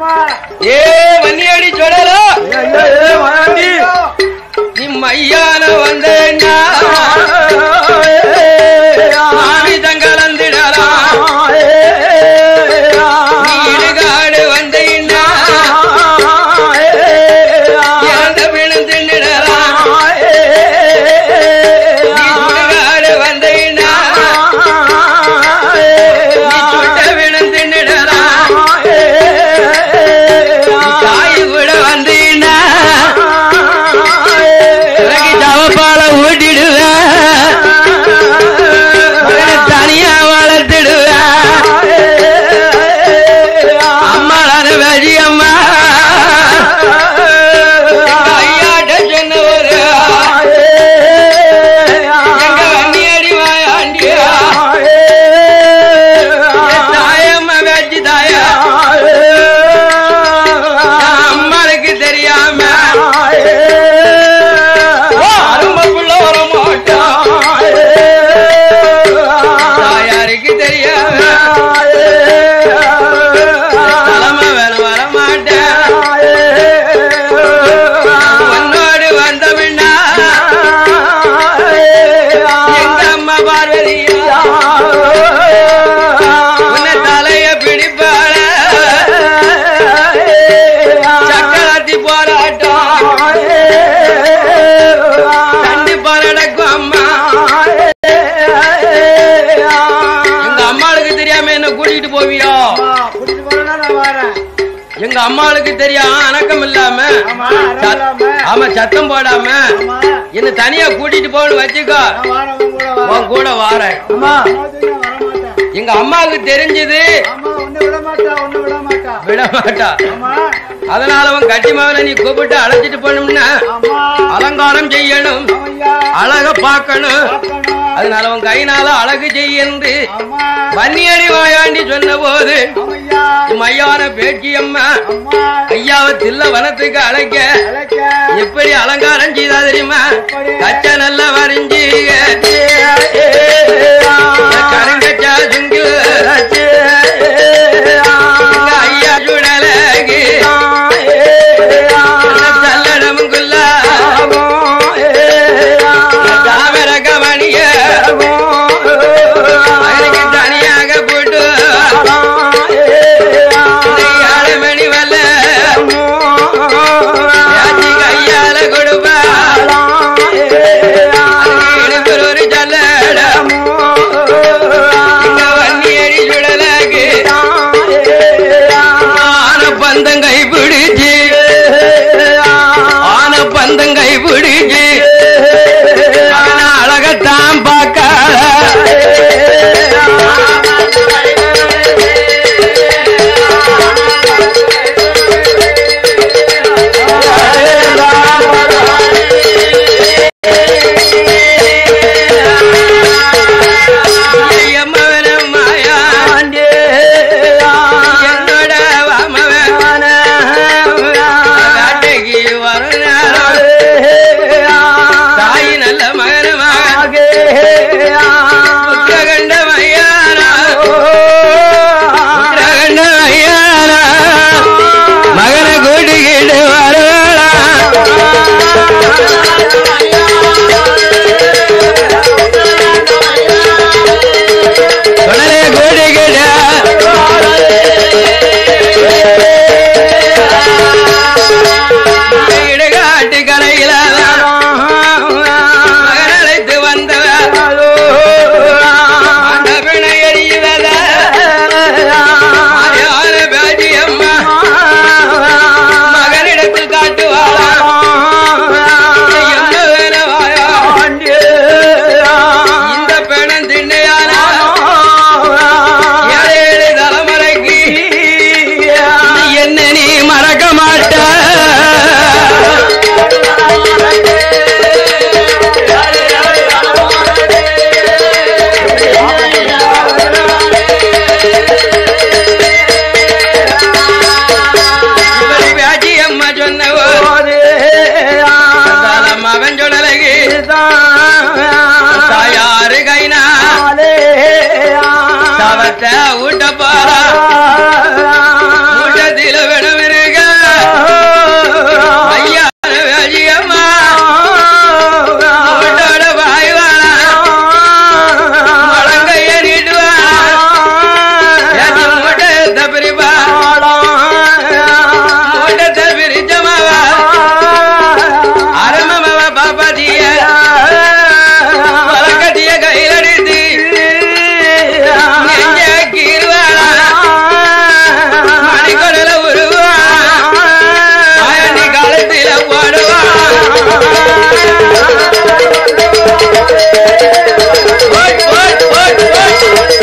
ஆமா ஏ வன்னியடி சொல்லல ஐயா, ஏ, வாயாண்டி. நிம்மையான வந்தேன்னா சாமி தங்கலந்திடலாம் நீ இடுகாடு வந்தீன்னா இறந்த விழுந்து நிடலாம் நீ சுடுகாடு வந்தீன்னா நீ சுட்ட விழுந்து நிடலாம் தாய் கூட வந்தீன்னா உனக்கு தவப்பால ஊட்டிடுவேன் மகனை தனியா வளர்த்துடுவேன் அம்மாளான வழி அம்மா எங்க ஐயாட்ட சொன்ன ஒரு எங்க வன்னியடி வாயாண்டியா என் தாயம்மா வேச்சி தாயா அம்மாளுக்கு தெரியாம அரும்புள்ள வர மாட்டான் தாயாருக்கு தெரியாம தலைமை வேலை வர மாட்டேன் உன்னோடு வந்த பின்னா எங்க அம்மா பார்வதியா உன்னை தலைய பிடிப்பாள சக்கராத்தி போராட்டம் கண்டு போராடக்கும் அம்மா எங்க அம்மாளுக்கு தெரியாம என்ன கூட்டிட்டு போவியோ கூட்டிட்டு போறேன்னா நான் வரேன் எங்க அம்மாளுக்கு தெரியாம அணக்கம் இல்லாம ஆமா சத்- இல்லாம. ஆமா சத்தம் போடாம ஆமா என்ன தனியா கூட்டிட்டு போன்னு வச்சுக்கோ நான் வரேன் உன் கூட வரேன் உன் கூட வாரேன் ஆமா நான் வர மாட்டேன் எங்க அம்மாவுக்கு தெரிஞ்சது ஆமா உன்னை விட மாட்டா உன்னை விட மாட்டா விட மாட்டா ஆமா அதனால அவன் கட்டி மகனை நீ கூப்பிட்டு அழைச்சிட்டு போனோம்னா ஆமா அலங்காரம் செய்யணும் ஐயா அழக பார்க்கணும் பார்க்கணும் அதனால அவன் கைனால அழகு செய்யன்று ஆமா வன்னியடி வாயாண்டி சொன்ன போது ஆமையா மையான பேச்சி அம்மா அம்மா ஐயாவை தில்ல வனத்துக்கு அழைக்க அழைக்க எப்படி அலங்காரம் செய்தா தெரியுமா எப்படி? கச்ச நல்லா வரைஞ்சி கருங்கச்சா சுங்கு எங்க ஐயா சுடலகு சல்லடமுங்குள்ள தாமர கவனிய அவனுக்கு தனியாக போட்டு ஆளு மணி வல்ல யாச்சி கையால கொடுப்பா இடுப்பில் ஒரு சல்லடம் இங்க வன்னியடி சுடலகு ஆன பந்தம் கை பிடிச்சு ஆன பந்தம் கை பிடிச்சு அவன அழகத்தான் பார்க்க மாயா என்னோட வாமவன் காட்டைக்கு வரும் நேரம் தாய் நல்ல மகனமாக புத்திரகண்ட மையானா புத்திரகண்ட மையானா மகனை கூட்டிக்கிட்டு வருவாளா உடனே கூட்டிக்கிட்டு இடுகாட்டு கரையில மகன் அழைத்து வந்தவன் ஆண்டவனை எறிவத மாயான பேஜி அம்மா மகனிடத்து காட்டுவாளா என்ன வேணவாயா இந்த பெணம் திண்ணையான ஏழு ஏழு தலைமுறைக்கு என்ன நீ மறக்க மாட்ட இப்படி பேச்சி அம்மா சொன்னவோ காலம் அவன் சொல்லலகு தாயாரு கைனா தவத்தை ஊட்ட பாரா ஊட்டத்தில விட ஓய், ஓய், ஓய், ஓய்.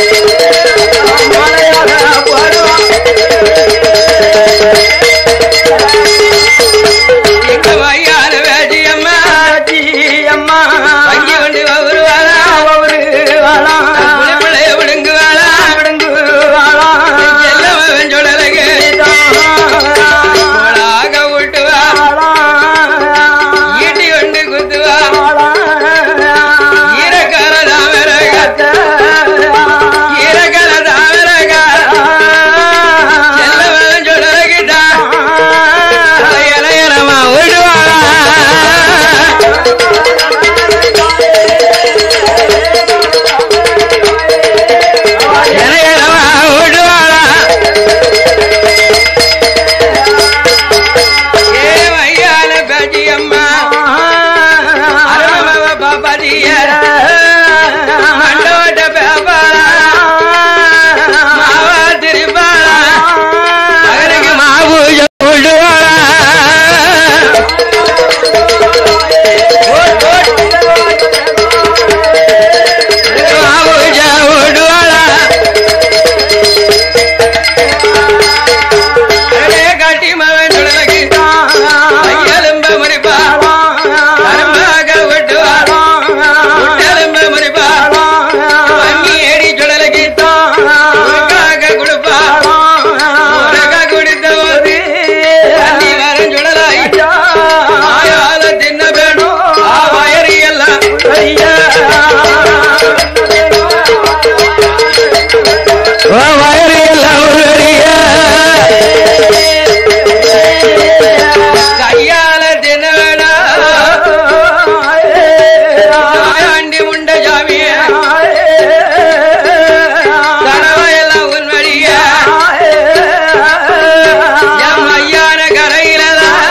எங்க மையான வேஜியம்மா வங்கி வண்டி வருவாளா புலிப்பிள்ளைய விடுங்குவாளா எல்லாம் சொல்லலகு போலாக விட்டுவா ஈட்டி கொண்டு குத்துவா ஈரக்கால தாமரக ஈரக்கால தாமரக எல்லாம் சொல்லலகிட்டா இலையலமா விடுவாளா இலையலமா விடுவாளா ஏ மையால பஜியம்மா அரமவ பாபதிய மண்டோட பேபாளா மாவா திரிபாளா அவருக்கு மாபூஜ விடுவாளா மாபூஜ விடுவாளா அடே காட்டி மகன் சுடலகி ஐயலும்ப முறிப்பா கரும்பாக விட்டுவா உட்டலும்ப முறிப்பா வங்கி ஏடி சுடலகி உனக்காக கொடுப்பா உனக்காக கொடுத்த போது தண்ணி வரம் சுடலாய் ஆயால தின்ன வேணும் ஆ வயறு எல்லாம் ஓ வயறு எல்லாம் உருவறியா கையால தினவனா ஆண்டி முண்ட ஜாமிய கனவையெல்லாம் உன்வழிய என் மையான கரையிலதான்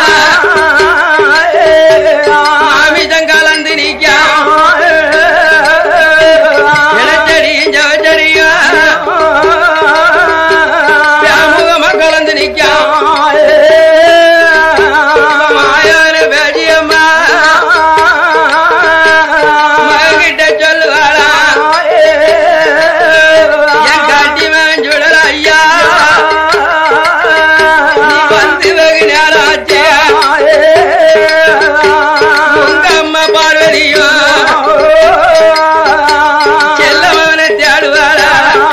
மாமிசம் கலந்து நிக்கா இனச்சடியும் ஜவச்சடியும் முகமா கலந்து நிக்கா மாயான பேஜியம்மா மகிட்ட சொல்லுவாளா என் காட்டி மகன் சுடல ஐயா நீ வந்து வெகு நேரம் ஆச்சு உங்க அம்மா பார்வதியும் செல்லவனை தேடுவாளா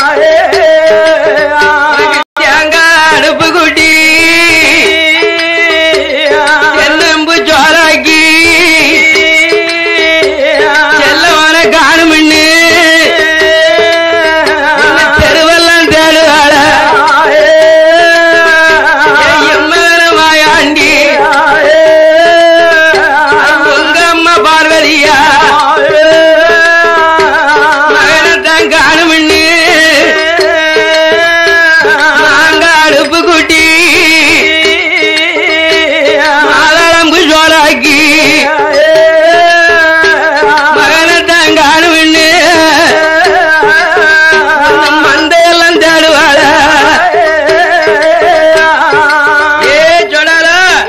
உனக்கு தேங்காய் அடுப்பு குட்டி தென்னம்பு சோறாக்கி செல்லவனை காணுமின்னு உன்னை தெருவெல்லாம் தேடுவாள எம்மன மாயாண்டி உங்க அம்மா பார்வதியா மகனைத்தான் காணுமின்னு நாங்க அடுப்பு குட்டி மாதளம்பு சோறாக்கி மகனைத்தான் காணுமின்னு மந்தையெல்லாம் தேடுவாள ஏ சொடல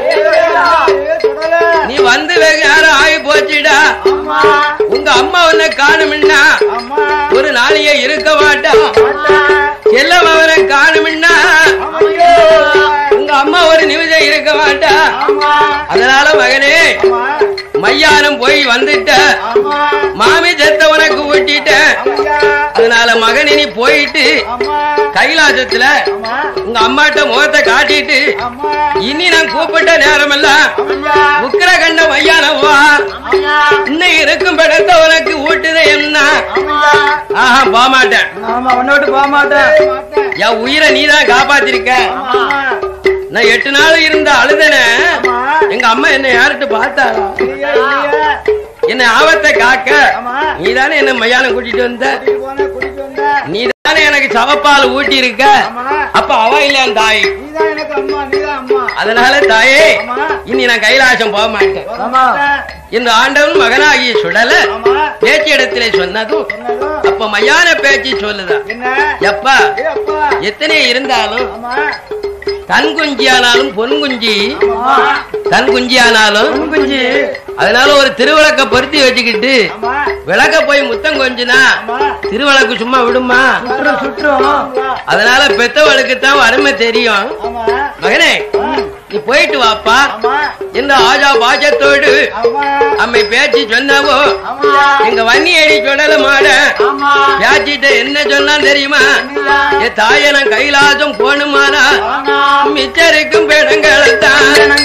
நீ வந்து வெகு நேரம் ஆகி போச்சுடா உங்க அம்மா உன்னை காணுமின்னா ஒரு நாளையே இருக்க மாட்டான் செல்லம் அவரை காணுமின்னா உங்க அம்மா ஒரு நிமிஷம் இருக்க மாட்டா அதனால மகனே மையானம் போய் வந்துட்ட மாமி செத்த உனக்கு ஊட்டிட்ட அதனால மகனே நீ போயிட்டு கைலாசத்துல உங்க அம்மாட்ட முகத்தை காட்டிட்டு இனி நான் கூப்பிட்ட நேரமெல்லாம் உக்கிர கண்ட மையானம் வா இன்னும் இருக்கும் படத்தை உனக்கு ஊட்டுத என்ன ஆஹா போக மாட்டேன் ஆமா உன்னோட்டு போக மாட்டேன் என் உயிரை நீதான் காப்பாத்திருக்க நான் எட்டு நாள் இருந்த அழுதன எங்க அம்மா என்ன யார்கிட்ட பார்த்தாரா என்ன ஆபத்தை காக்க ஆமா. நீதானே என்ன மையானம் கூட்டிட்டு வந்த போன குடிச்சு வந்த நீதானே எனக்கு சவப்பால் ஊட்டி இருக்க ஆமா அப்ப அவ இல்ல என் தாய் நீதான் எனக்கு அம்மா நீதான் அம்மா அதனால தாயே ஆமா. இனி நான் கைலாசம் போக மாட்டேன் ஆமா இந்த ஆண்டவன் மகனாகிய சுடல ஆமா பேச்சு இடத்திலே சொன்னதும் சொன்னதும் அப்ப மையான பேச்சு சொல்லுதா என்ன எப்பா ஏ அப்பா எத்தனை இருந்தாலும் ஆமா தன் குஞ்சி ஆனாலும் பொன் குஞ்சி ஆமா தன் குஞ்சி ஆனாலும் குஞ்சு அதனால ஒரு திருவிளக்க பொருத்தி வச்சுக்கிட்டு ஆமா விளக்க போய் முத்தம் கொஞ்சுனா ஆமா திருவிளக்கு சும்மா விடுமா சுற்றும் சுற்றும் அதனால பெத்தவளுக்கு தான் அருமை தெரியும் ஆமா மகனே நீ போயிட்டு வாப்பா ஆமா இந்த ஆஜா பாஜத்தோடு ஆமா அம்மை பேச்சு சொன்னவோ ஆமா எங்க வன்னியடி சொல்லல மாட ஆமா பேச்சிட்ட என்ன சொன்னான் தெரியுமா என்னையா? என் தாய நான் கைலாசம் போகணுமானா ஆமா மிச்சருக்கும் பெணங்களைத்தான்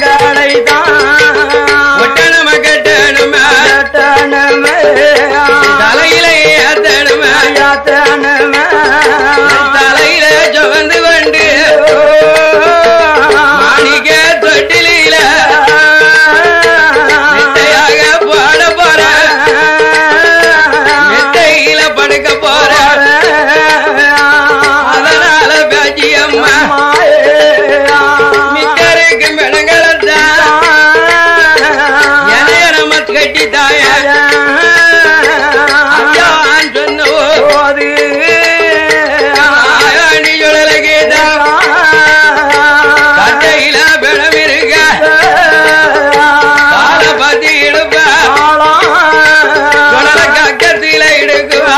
ஒட்டணம கட்டணுமா தலையில ஏத்தணுமா தலையில சுமந்து கொண்டு மாணிக்க தொட்டிலில மெத்தையாக போட போற மெத்தையில படுக்க போற அதனால பேச்சி அம்மா மிச்சருக்கும் பெணங்களைத்தான் எனைய நம்ம கட்டி தாய அஞ்சான் சொன்னவோ ஆயாண்டி சுழல கீதா கட்டையில பிணம் இருக்க கால பத்தி இடுப்பா சுழல கக்கத்தில இடுக்குவா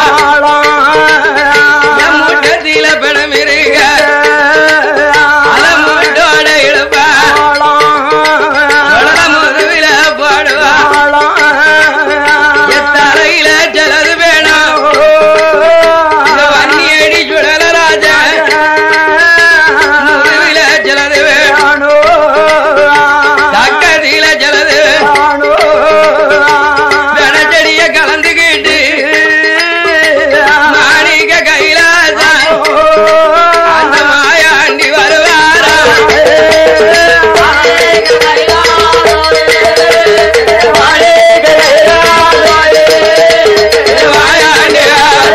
என் முட்டத்தில பிணம் இருக்க அல மூட்டோட இடுப்பா சுழல முதுவில போடுவா என் தலையில சிலது வேணும் இந்த வன்னி அடி சுழல ராஜா முதுவில சிலது வேணும் கக்கத்தில சிலது வெனச்செடிய கலந்துக்கிட்டு மாணிக்க கைலாசா அந்த மாயாண்டி வருவாரா மாயாண்டி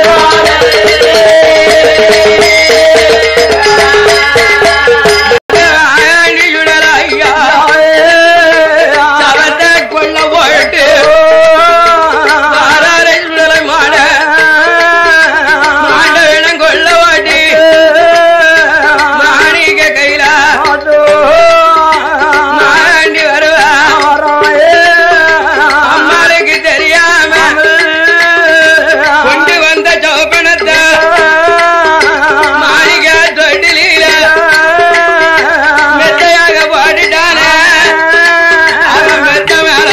மாயாண்டி சுடல ஐயா சவத்தை கொள்ள போயிட்டு வாராரை சுடலை மாட மாண்ட வேணும் கொள்ள வாட்டி மாணிக்க கைலா மாயாண்டி வருவா அம்மாளுக்கு தெரியாம கொண்டு வந்த சோப்பனத்தை மாணிக்க தொட்டிலில மெத்தையாக பாடிட்டானே அவன் மெத்த மேல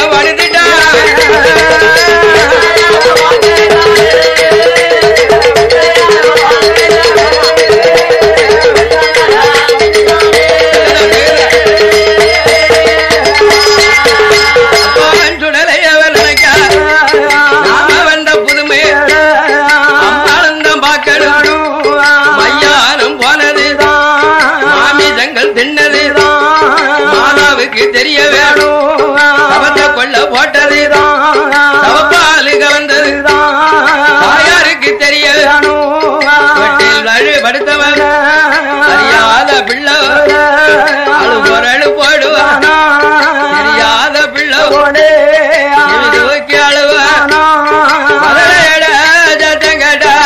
படுத்துட்டான் சுடலை அவன் நினைக்க நாம வந்த புதுமை அம்மாளுந்தான் பார்க்கணும் மையானம் போனது மாமிசங்கள் தின்னது மாதாவுக்கு தெரிய வேணும் தவத்தை கொள்ள போட்டது தவப்பாலு கலந்தது தாயாருக்கு தெரிய வீட்டில் வழி படுத்தவன் அறியாத பிள்ளை அழு பொருள் போடுவான் தெரியாத பிள்ளை இவன் தூக்கி அழுவான் மதுரையிட சத்தம் கேட்டா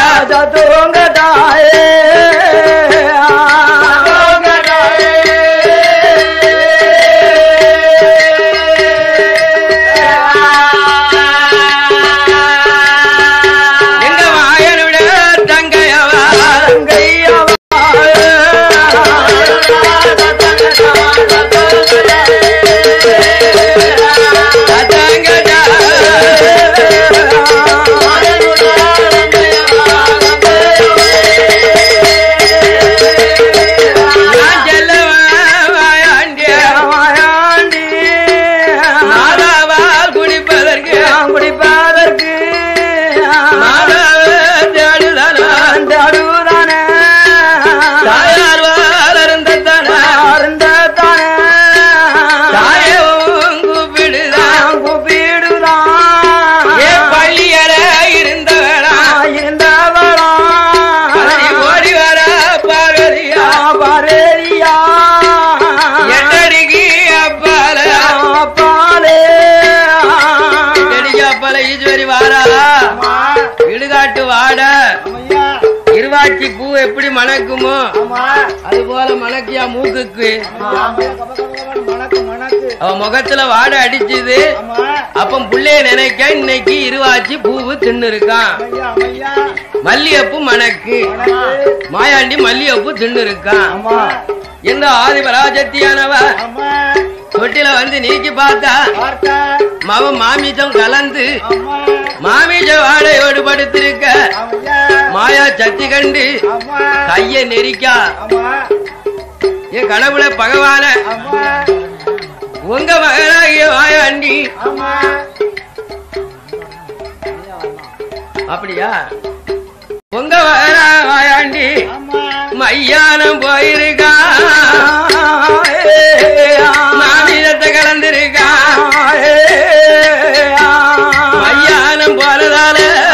எங்க மாயனுட தங்கையவா சத்தம் கேட்டா நான் செல்லவன் வாயாண்டிய மாதாவால் குடிப்பதற்கு மாதாவை தேடுதலான் தாயார் வாழருந்ததான தாயவும் கூப்பிடுதான் ஏ பள்ளியற இருந்தவளா பழனி ஓடி வர பார்வதியா எட்டடிக்கு அப்பால எட்டடிக்கு அப்பால ஈஸ்வரி வாரா இடுகாட்டு வாட இருவாட்சி பூ எப்படி மணக்குமோ அது போல மணக்கியா மூக்குக்கு மணக்கு மணக்கு அவ முகத்துல வாடை அடிச்சுது ஆமா அப்ப புள்ளைய நினைக்க இன்னைக்கு இருவாச்சி பூவு தின்னு இருக்கான் ஐயா ஐயா மல்லியப்பு மணக்கு வணக்கு. மாயாண்டி மல்லியப்பு தின்னு இருக்கான் ஆமா இந்த ஆதிபராஜத்தியானவ ஆமா தொட்டில வந்து நீக்கி பார்த்தா பார்த்தா மவ மாமிசம் கலந்து ஆமா மாமிச வாடையோடு படுத்திருக்க ஐயா மாயா சக்தி கண்டு ஆமா கைய நெரிக்கா ஆமா என் கடவுள பகவான ஆமா உங்க மகனாகிய மாயாண்டி ஆமா அப்படியா உங்க மகனா மாயாண்டி ஆமா மையானம் போயிருக்கா மாமிசத்தை கலந்திருக்கா மையானம் போறதால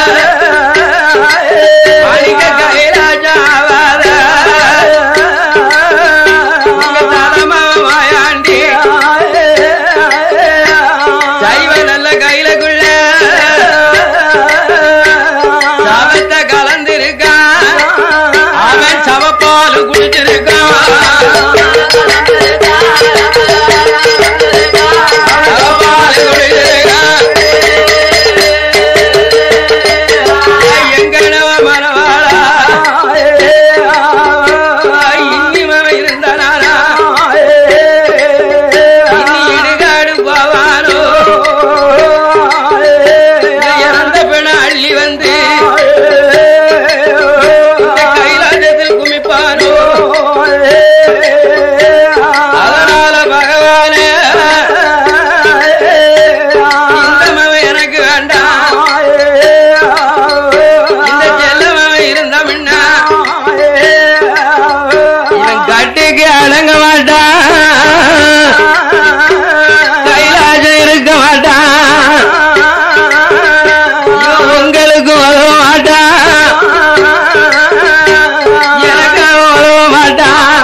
மாணிக்க கைலாஜாவாத உங்க தலமா மாயாண்டி சைவ நல்ல கையிலக்குள்ள சவத்தை கலந்திருக்கான் அவன் சவப்பால் குடிச்சிருக்கான் சவப்பால் குடிச்சிருக்கான் எங்கனவ மனவாளா இன்னிமவ இருந்தானா இனி இடுகாடு போவானோ இறந்த பெண அள்ளி வந்து இந்த கைலாசத்தில் குமிப்பானோ அதனால பகவானே இந்த மவன் எனக்கு வேண்டாம் இந்த செல்லமவன் இருந்த முன்னா இவன் கட்டுக்கு அடங்க மாட்டான் கைலாசம் இருக்க மாட்டான் இவன் உங்களுக்கு உதவ மாட்டான் எனக்கு உதவ மாட்டான்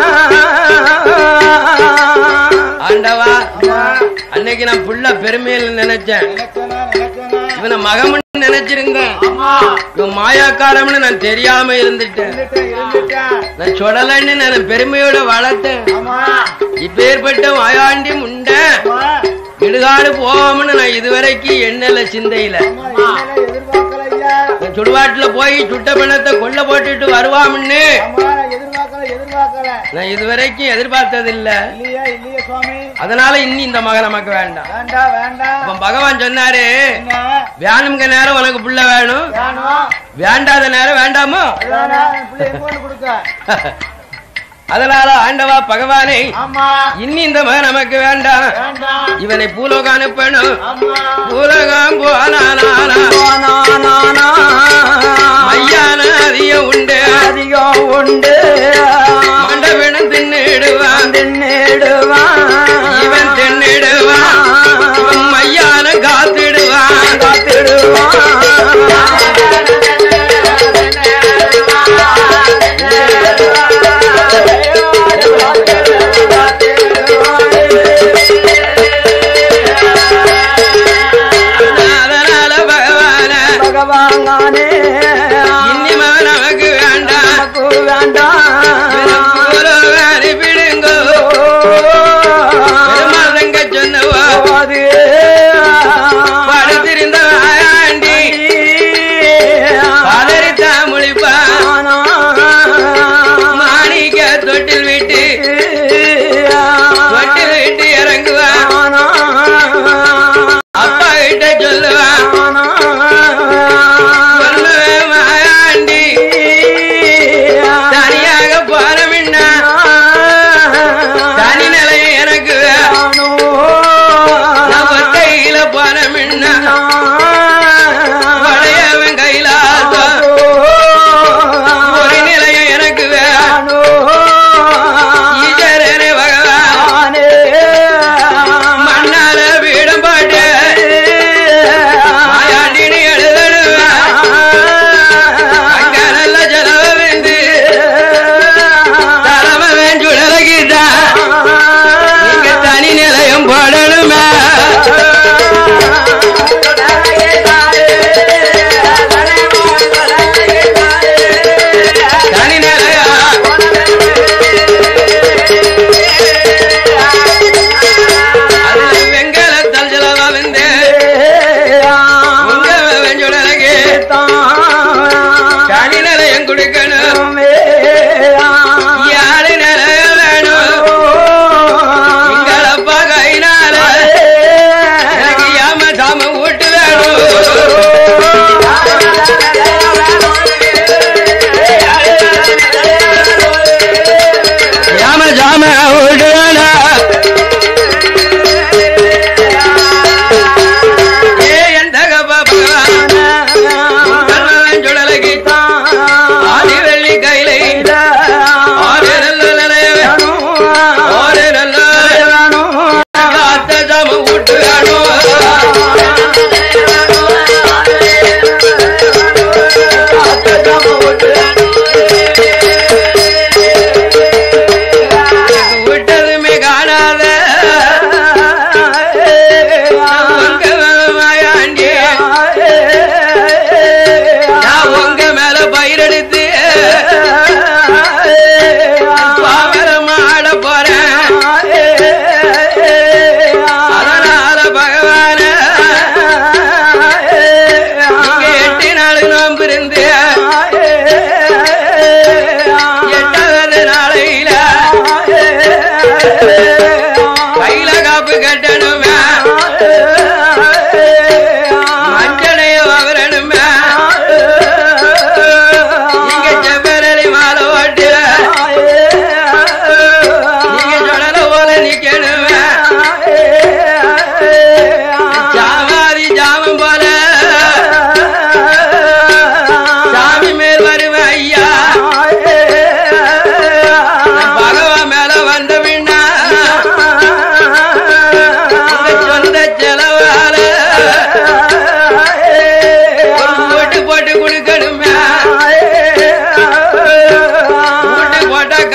ஆண்டவா அன்னைக்கு நான் புள்ள பெருமையில நினைச்சேன் நினைச்சனா நினைச்சனா இவனை மகமன் நினைச்சிருந்தேன் ஆமா இவன் மாயாக்காரம்னு நான் தெரியாம இருந்துட்டேன் இருந்துட்டேன் இருந்துட்டேன் நான் சுடலன்னு நான் பெருமையோட வளர்த்தேன் ஆமா இப்பேற்பட்ட மாயாண்டி முண்டை ஆமா இடுகாடு போவோம்னு நான் இதுவரைக்கும் எண்ணல சிந்தையில ஆமா என்னல எதிர்பார்க்கல ஐயா நான் சுடுகாட்டுல போய் சுட்ட பிணத்தை கொல்ல போட்டுட்டு வருவாம்னு ஆமா நான் எதிர்பார்க்கல எதிர்பார்க்கல நான் இதுவரைக்கும் எதிர்பார்த்ததில்ல இல்லையா இல்லையா சுவாமி அதனால இன்னி இந்த மகன் நமக்கு வேண்டாம் வேண்டாம் வேண்டாம் அப்ப பகவான் சொன்னாரு என்ன வேணுங்க நேரம் உனக்கு புள்ள வேணும் வேணும் வேண்டாத நேரம் வேண்டாமோ அதானா என் பிள்ளை எங்க கொண்டு கொடுக்க அதனால ஆண்டவா பகவானை ஆமா இன்னி இந்த மகன் நமக்கு வேண்டாம் வேண்டாம் இவனை பூலோகம் அனுப்பணும் ஆமா பூலகம் போனானா மையான அதிகம் உண்டு அதிகம் உண்டு மண்டபனம் தின்னிடுவான் தின்னிடுவான் இவன் தின்னிடுவான் இவன் மையான காத்திடுவான் அதனால பகவான பகவானே இன்னி மகன் நமக்கு வேண்டாம் நமக்கு வேண்டாம் பூலோகம் அனுப்பிடுங்கோ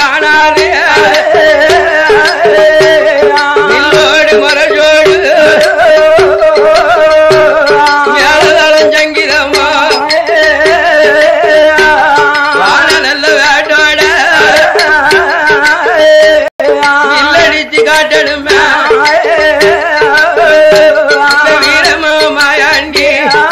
காணாது வில்லோடு முரஜோடு மேலதளம் சங்கிதமா வாழ நல்ல வேட்டோட இல்லடிச்சு காட்டணுமே வீரமா மாயாண்டி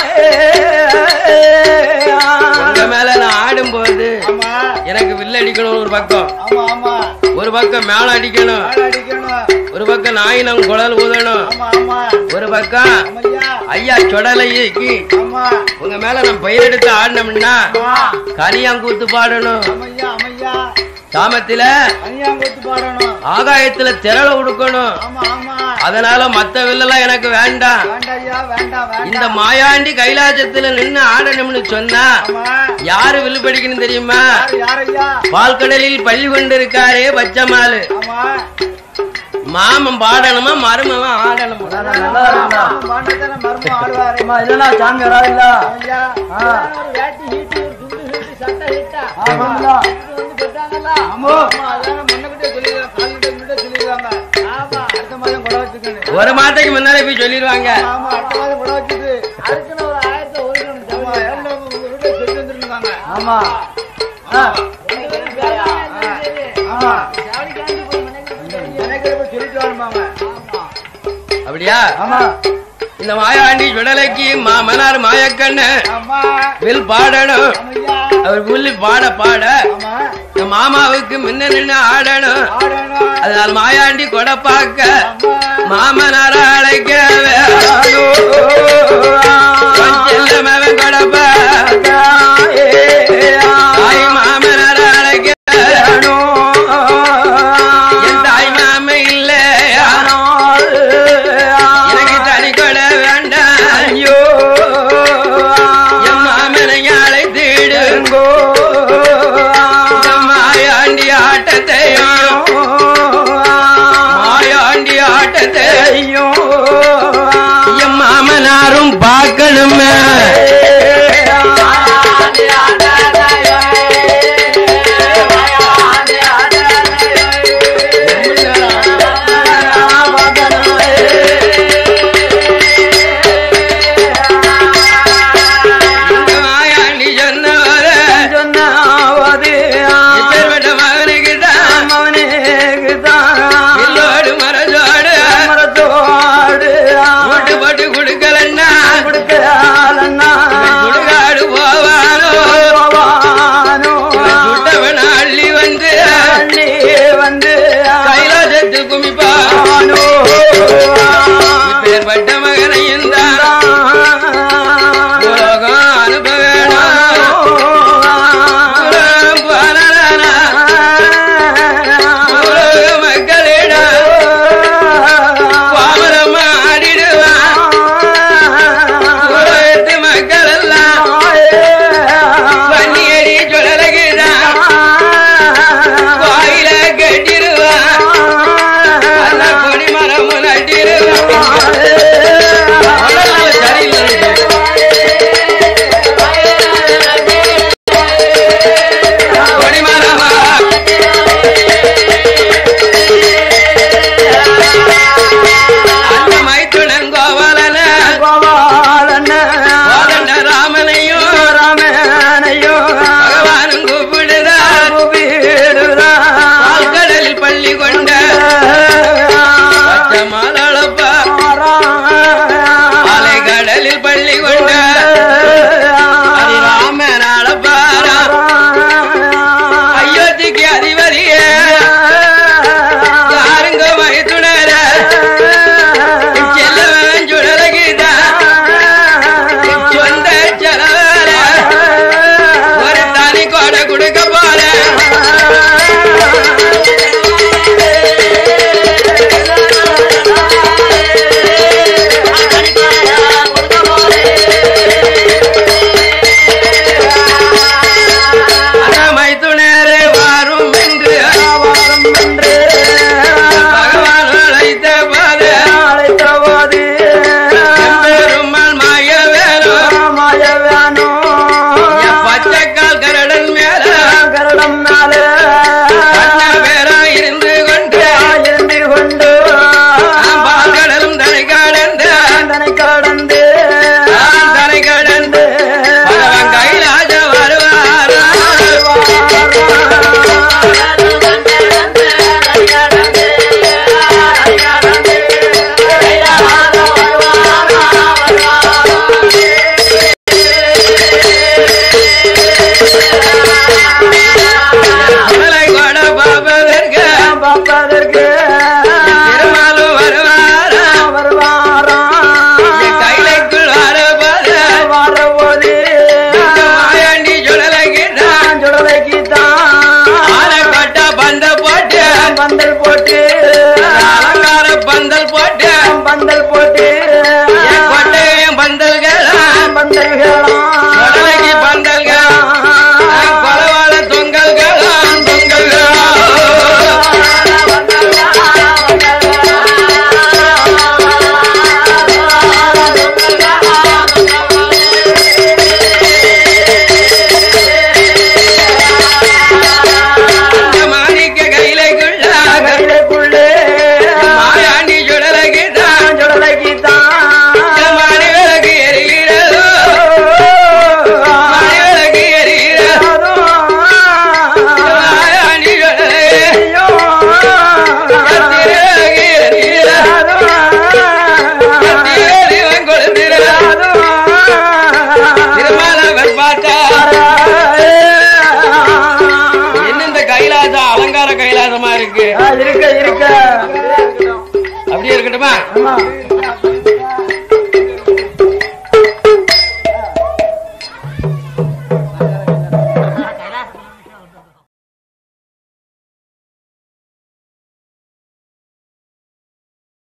உங்க மேல நான் ஆடும்போது ஆமா எனக்கு வில்ல அடிக்கணும் ஒரு பக்கம் ஆமா ஆமா ஒரு பக்கம் மேல அடிக்கணும் ஆள் அடிக்கணும் ஒரு பக்கம் நாயினம் குழல் ஊதணும் ஆமா ஆமா ஒரு பக்கம் ஆமையா ஐயா சொடலைக்கு ஆமா உங்க மேல நான் பயிர் எடுத்து ஆடினோம்னா கனியாங்கூத்து பாடணும் அமையா அமையா சாமத்தில கன்னியாங்குத்து பாடணும் ஆகாயத்துல திரள உடுக்கணும் ஆமா ஆமா அதனால மத்த வில்லெல்லாம் எனக்கு வேண்டாம் வேண்டாய்யா வேண்டாம் இந்த வேண்டாம் மாயாண்டி கைலாசத்துல நின்னு ஆடணும்னு சொன்னா ஆமா யாரு வில்லு படிக்கணும் தெரியுமா யார் யாரையா பால்கடலில் பள்ளி கொண்டிருக்காரே பச்சைமாலு ஆமா மாமன் பாடணுமா மருமவன் ஆடணுமா பாண்டத்தான மர்மம் ஆடுவாரு இல்லனா சாமி வராதுல்ல ஐயா ஆ. ஒரு வேட்டி ஹீட்டு ஒரு துண்டு ஹீட்டு சட்டை ஹீட்டா ஆமாம்ல. இது வந்து போட்டாங்கல்ல ஆமா. ஆமா அதான முன்னகிட்டே சொல்லிடுவாங்க கால்கிட்ட முன்னே சொல்லிடுவாங்க ஆமா அடுத்த மாதம் கூட வச்சுக்கணும் ஒரு மாதத்துக்கு முன்னாலே போய் சொல்லிடுவாங்க ஆமா அடுத்த மாதம் கூட வச்சுட்டு அதுக்குன்னு ஒரு ஆயிரத்தி ஒரு ஆமா எவ்வளவு உங்க வீட்டை சொல்லி வந்துருக்காங்க ஆமா ஆ. ஆமா எனக்கு போய் சொல்லிட்டு வரணுமாங்க அப்படியா ஆமா இந்த மாயாண்டி சுடலைக்கு மாமனார் மாயக்கண்ணு ஆமா வில் பாடணும் ஆமையா அவர் புல்லு பாட பாட ஆமா இந்த மாமாவுக்கு முன்ன நின்னு ஆடணும் ஆடணும் அதனால மாயாண்டி கொடை பார்க்க ஆமா மாமனார அழைக்க செல்லமவன் கொடப்ப தாய் மாமனார அழைக்க என் தாய் மாம இல்ல எனக்கு தனி கொடை வேண்டாம் என் மாமனை அழைத்திடு இந்த மாயாண்டி ஆட்டத்தையும் மாயாண்டி ஆட்டத்தை என் மாமனாரும் பார்க்கணுமே இந்த மாயாண்டி சொன்னவர இப்பேற்பட்ட மகனுக்குதான் இல்லோடு மரஜோடு வீட்டு போட்டு கொடுக்கலன்னா பந்தல் போட்டு